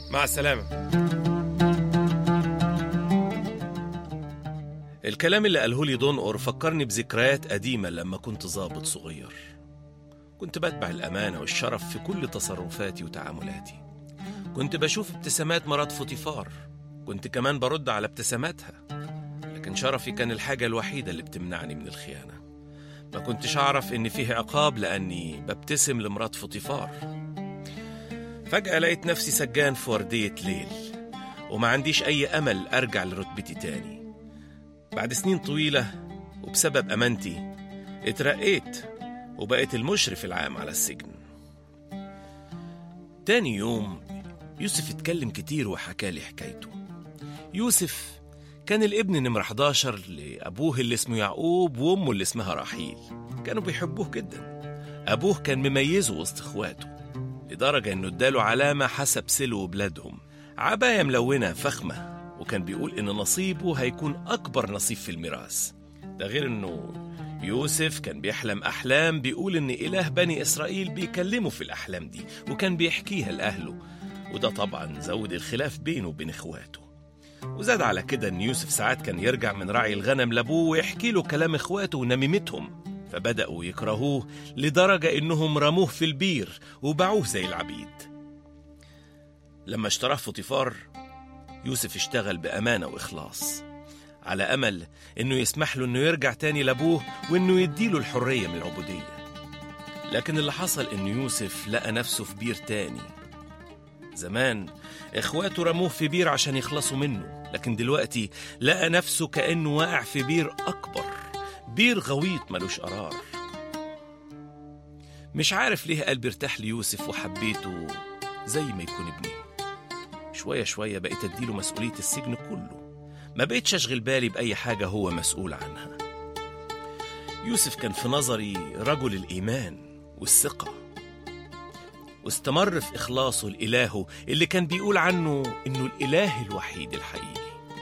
مع السلامة الكلام اللي قاله لي دونقر فكرني بذكريات قديمة لما كنت ضابط صغير كنت بتبع الأمانة والشرف في كل تصرفاتي وتعاملاتي كنت بشوف ابتسامات مرات فوتيفار كنت كمان برد على ابتساماتها لكن شرفي كان الحاجة الوحيدة اللي بتمنعني من الخيانة ما كنتش أعرف إن فيه عقاب لأني ببتسم لمرات فوتيفار فجأة لقيت نفسي سجان في وردية ليل وما عنديش أي أمل أرجع لرتبتي تاني بعد سنين طويلة وبسبب أمانتي اترقيت وبقيت المشرف العام على السجن تاني يوم يوسف اتكلم كتير وحكالي حكايته يوسف كان الابن نمرة 11 لأبوه اللي اسمه يعقوب وأمه اللي اسمها رحيل كانوا بيحبوه جدا أبوه كان مميزه وسط إخواته لدرجة إنه اداله علامة حسب سلو بلادهم عباية ملونة فخمة وكان بيقول إن نصيبه هيكون أكبر نصيب في الميراث ده غير إنه يوسف كان بيحلم أحلام بيقول إن إله بني إسرائيل بيكلمه في الأحلام دي وكان بيحكيها لأهله وده طبعا زود الخلاف بينه وبين إخواته وزاد على كده إن يوسف ساعات كان يرجع من رعي الغنم لأبوه ويحكي له كلام إخواته ونميمتهم فبدأوا يكرهوه لدرجة إنهم رموه في البير وباعوه زي العبيد لما اشتراه فوتيفار يوسف اشتغل بأمانة وإخلاص على أمل إنه يسمح له إنه يرجع تاني لأبوه وإنه يديله الحرية من العبودية لكن اللي حصل إن يوسف لقى نفسه في بير تاني زمان إخواته رموه في بير عشان يخلصوا منه لكن دلوقتي لقى نفسه كأنه واقع في بير أكبر بير غويط ملوش قرار مش عارف ليه قلبي ارتاح ليوسف وحبيته زي ما يكون ابني شوية شوية بقيت أديله مسؤولية السجن كله ما بقيتش أشغل بالي بأي حاجة هو مسؤول عنها يوسف كان في نظري رجل الإيمان والثقة واستمر في إخلاصه لإلهه اللي كان بيقول عنه إنه الإله الوحيد الحقيقي